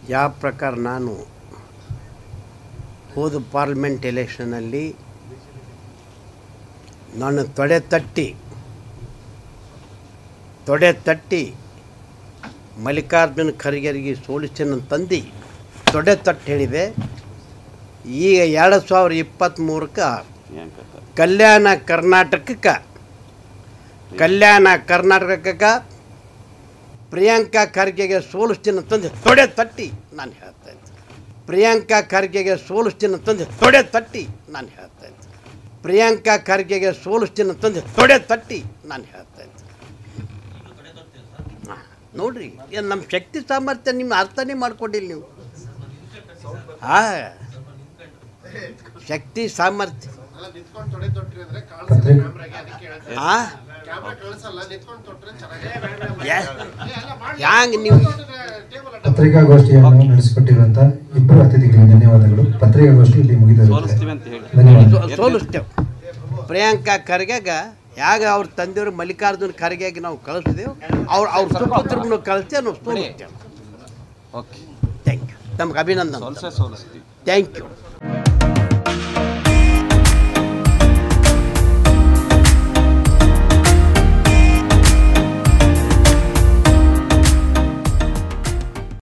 ಯಾವ ಪ್ರಕಾರ ನಾನು ಹೋದ ಪಾರ್ಲಿಮೆಂಟ್ ಎಲೆಕ್ಷನಲ್ಲಿ ನಾನು ತೊಡೆ ತಟ್ಟಿ ತೊಡೆ ತಟ್ಟಿ ಮಲ್ಲಿಕಾರ್ಜುನ ಖರ್ಗೆರಿಗೆ ಸೋಲಿಸಿನ ತಂದು ತೊಡೆ ತಟ್ಟು ಹೇಳಿದೆ ಈಗ ಎರಡು ಸಾವಿರ ಇಪ್ಪತ್ತ್ಮೂರಕ್ಕೆ ಕಲ್ಯಾಣ ಕರ್ನಾಟಕಕ್ಕೆ ಕಲ್ಯಾಣ ಕರ್ನಾಟಕಕ್ಕೆ ಪ್ರಿಯಾಂಕಾ ಖರ್ಗೆಗೆ ಸೋಲಿಸ್ತೀನಿ ಅಂತಂದು ತೊಡೆ ತಟ್ಟಿ ನಾನು ಹೇಳ್ತಾ ಇದ್ದೆ ಪ್ರಿಯಾಂಕಾ ಖರ್ಗೆಗೆ ಸೋಲಿಸ್ತೀನಿ ಅಂತಂದು ತೊಡೆ ತಟ್ಟಿ ನಾನು ಹೇಳ್ತಾ ಇದ್ದೆ ಪ್ರಿಯಾಂಕಾ ಖರ್ಗೆಗೆ ಸೋಲಿಸ್ತೀನಿ ಅಂತಂದು ತೊಡೆ ತಟ್ಟಿ ನಾನು ಹೇಳ್ತಾ ಇದ್ದೆ ಹಾ, ನೋಡ್ರಿ ಏನು ನಮ್ಮ ಶಕ್ತಿ ಸಾಮರ್ಥ್ಯ ನಿಮ್ಮ ಅರ್ಥನೇ ಮಾಡ್ಕೊಂಡಿಲ್ಲ ನೀವು ಹಾಂ ಶಕ್ತಿ ಸಾಮರ್ಥ್ಯ ಅಲ್ಲ ನಿಂತ್ಕೊಂಡು ತೊಡೆ ತೊಟ್ರಿ ಅಂದ್ರೆ ಕಾಣಿಸಲ್ಲ ಕ್ಯಾಮ್ರಾಗೆ ಅದಕ್ಕೆ ಹೇಳ್ದೆ ಹಾಂ ಕ್ಯಾಮ್ರಾ ಕಳಿಸಲ್ಲ ನಿಂತ್ಕೊಂಡು ತೊಟ್ರೆ ಚೆನ್ನಾಗಿ ಹ್ಯಾಂಗೆ ನೀವು ಟೇಬಲ್ ಅಡ್ಡ ಪತ್ರಿಕಾಗೋಷ್ಠಿಯನ್ನು ನಡೆಸಿಕೊಟ್ಟಿರುವಂತ ಇಬ್ಬರು ಅತಿಥಿಗಳಿಗೆ ಧನ್ಯವಾದಗಳು ಪತ್ರಿಕಾಗೋಷ್ಠಿ ಇಲ್ಲಿ ಸೋಲಿಸ್ತೀವಿ ಮುಗಿದಿರುತ್ತೆ ಅಂತ ಹೇಳಿ ಧನ್ಯವಾದ ಸೋ- ಸೋಲಿಸ್ತೇವೆ ಪ್ರಿಯಾಂಕಾ ಖರ್ಗೆಗ ಯಾಗ ಅವ್ರ ತಂದೆಯವರು ಮಲ್ಲಿಕಾರ್ಜುನ ಖರ್ಗೆಗೆ ನಾವು ಕಳಿಸಿದೆವು ಅವ್ರು ಅವ್ರ ಸುಪುತ್ರಗೂ ಕಳಿಸ್ತೇವೆ ನಾವು ಸೋಲಿಸ್ತೇವೆ ಓಕೆ ಥ್ಯಾಂಕ್ ಯು ನಮ್ಗೆ ಅಭಿನಂದನೆ ಸೋಲ್ಸೇ ಸೋಲಿಸ್ತೀವಿ ಥ್ಯಾಂಕ್ ಯು